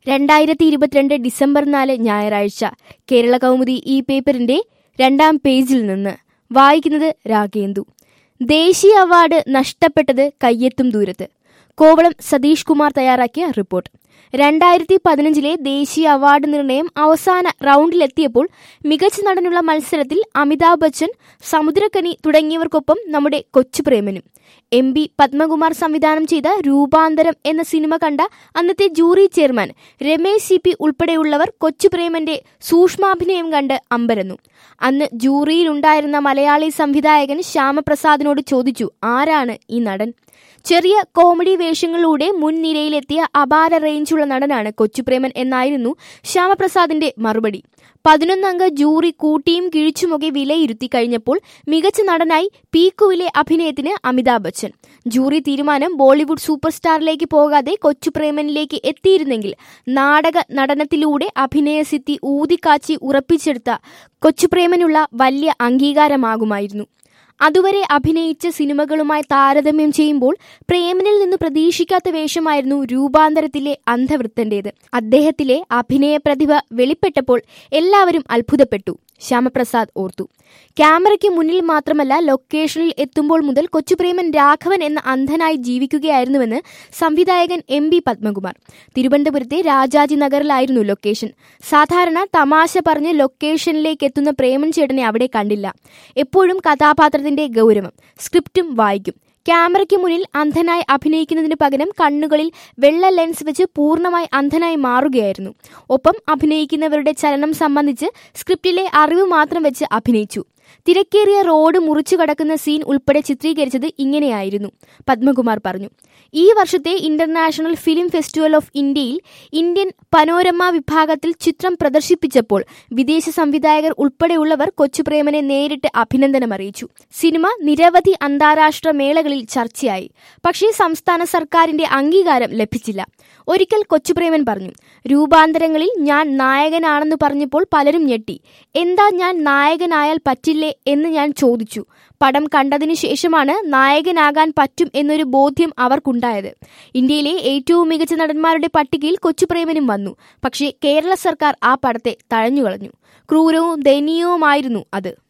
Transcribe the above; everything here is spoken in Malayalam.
രണ്ടായിരത്തി ഇരുപത്തിരണ്ട് ഡിസംബർ നാല് ഞായറാഴ്ച കേരള കൗമുദി ഈ പേപ്പറിന്റെ രണ്ടാം പേജിൽ നിന്ന് വായിക്കുന്നത് രാഗേന്ദു ദേശീയ അവാർഡ് നഷ്ടപ്പെട്ടത് കയ്യെത്തും ദൂരത്ത് കോവളം സതീഷ് കുമാർ തയ്യാറാക്കിയ റിപ്പോർട്ട് രണ്ടായിരത്തി പതിനഞ്ചിലെ ദേശീയ അവാർഡ് നിർണയം അവസാന റൗണ്ടിലെത്തിയപ്പോൾ മികച്ച നടനുള്ള മത്സരത്തിൽ അമിതാഭ് ബച്ചൻ സമുദ്രക്കനി തുടങ്ങിയവർക്കൊപ്പം നമ്മുടെ കൊച്ചുപ്രേമനും എം ബി പത്മകുമാർ സംവിധാനം ചെയ്ത രൂപാന്തരം എന്ന സിനിമ കണ്ട അന്നത്തെ jury chairman Ramesh C P ഉൾപ്പെടെയുള്ളവർ കൊച്ചുപ്രേമന്റെ സൂക്ഷ്മാഭിനയം കണ്ട് അമ്പരന്നു അന്ന് ജൂറിയിലുണ്ടായിരുന്ന മലയാളി സംവിധായകൻ ശ്യാമപ്രസാദിനോട് ചോദിച്ചു ആരാണ് ഈ നടൻ ചെറിയ കോമഡി വേഷങ്ങളിലൂടെ മുൻനിരയിലെത്തിയ അപാര റേഞ്ചുള്ള നടനാണ് കൊച്ചുപ്രേമൻ എന്നായിരുന്നു ശ്യാമപ്രസാദിന്റെ മറുപടി പതിനൊന്നംഗ ജൂറി കൂട്ടിയും കിഴിച്ചുമൊക്കെ വിലയിരുത്തി കഴിഞ്ഞപ്പോൾ മികച്ച നടനായി പീക്കുവിലെ അഭിനയത്തിന് അമിതാഭ് ബച്ചൻ ജൂറി തീരുമാനം ബോളിവുഡ് സൂപ്പർ സ്റ്റാറിലേക്ക് പോകാതെ കൊച്ചുപ്രേമനിലേക്ക് എത്തിയിരുന്നെങ്കിൽ നാടക നടനത്തിലൂടെ അഭിനയസിദ്ധി ഊതിക്കാച്ചി ഉറപ്പിച്ചെടുത്ത കൊച്ചുപ്രേമനുള്ള വലിയ അംഗീകാരമാകുമായിരുന്നു അതുവരെ അഭിനയിച്ച സിനിമകളുമായി താരതമ്യം ചെയ്യുമ്പോൾ പ്രേമനിൽ നിന്ന് പ്രതീക്ഷിക്കാത്ത വേഷമായിരുന്നു രൂപാന്തരത്തിലെ അന്ധവൃത്തന്റേത് അദ്ദേഹത്തിലെ അഭിനയ പ്രതിഭ വെളിപ്പെട്ടപ്പോൾ എല്ലാവരും അത്ഭുതപ്പെട്ടു ശ്യാമപ്രസാദ് ഓർത്തു ക്യാമറയ്ക്ക് മുന്നിൽ മാത്രമല്ല ലൊക്കേഷനിൽ എത്തുമ്പോൾ മുതൽ കൊച്ചുപ്രേമൻ രാഘവൻ എന്ന അന്ധനായി ജീവിക്കുകയായിരുന്നുവെന്ന് സംവിധായകൻ എം ബി പത്മകുമാർ തിരുവനന്തപുരത്തെ രാജാജി നഗറിലായിരുന്നു ലൊക്കേഷൻ സാധാരണ തമാശ പറഞ്ഞ് ലൊക്കേഷനിലേക്ക് എത്തുന്ന പ്രേമൻ ചേട്ടനെ അവിടെ കണ്ടില്ല എപ്പോഴും കഥാപാത്രത്തിന്റെ ഗൗരവം സ്ക്രിപ്റ്റും വായിക്കും ക്യാമറയ്ക്ക് മുന്നിൽ അന്ധനായി അഭിനയിക്കുന്നതിന് പകരം കണ്ണുകളിൽ വെള്ള ലെൻസ് വെച്ച് പൂർണ്ണമായി അന്ധനായി മാറുകയായിരുന്നു ഒപ്പം അഭിനയിക്കുന്നവരുടെ ചലനം സംബന്ധിച്ച് സ്ക്രിപ്റ്റിലെ അറിവ് മാത്രം വെച്ച് അഭിനയിച്ചു തിരക്കേറിയ റോഡ് മുറിച്ചു കടക്കുന്ന സീൻ ഉൾപ്പെടെ ചിത്രീകരിച്ചത് ഇങ്ങനെയായിരുന്നു പത്മകുമാർ പറഞ്ഞു ഈ വർഷത്തെ ഇന്റർനാഷണൽ ഫിലിം ഫെസ്റ്റിവൽ ഓഫ് ഇന്ത്യയിൽ ഇന്ത്യൻ പനോരമ വിഭാഗത്തിൽ ചിത്രം പ്രദർശിപ്പിച്ചപ്പോൾ വിദേശ സംവിധായകർ ഉൾപ്പെടെയുള്ളവർ കൊച്ചുപ്രേമനെ നേരിട്ട് അഭിനന്ദനം അറിയിച്ചു സിനിമ നിരവധി അന്താരാഷ്ട്ര മേളകളിൽ ചർച്ചയായി പക്ഷേ സംസ്ഥാന സർക്കാരിന്റെ അംഗീകാരം ലഭിച്ചില്ല ഒരിക്കൽ കൊച്ചുപ്രേമൻ പറഞ്ഞു രൂപാന്തരങ്ങളിൽ ഞാൻ നായകനാണെന്ന് പറഞ്ഞപ്പോൾ പലരും ഞെട്ടി എന്താ ഞാൻ നായകനായാൽ പറ്റില്ലേ എന്ന് ഞാൻ ചോദിച്ചു പടം കണ്ടതിനു ശേഷമാണ് നായകനാകാൻ പറ്റും എന്നൊരു ബോധ്യം അവർക്കുണ്ടായത് ഇന്ത്യയിലെ ഏറ്റവും മികച്ച നടന്മാരുടെ പട്ടികയിൽ കൊച്ചുപ്രേമനും വന്നു പക്ഷേ കേരള സർക്കാർ ആ പടത്തെ തഴഞ്ഞുകളഞ്ഞു ക്രൂരവും ദയനീയവുമായിരുന്നു അത്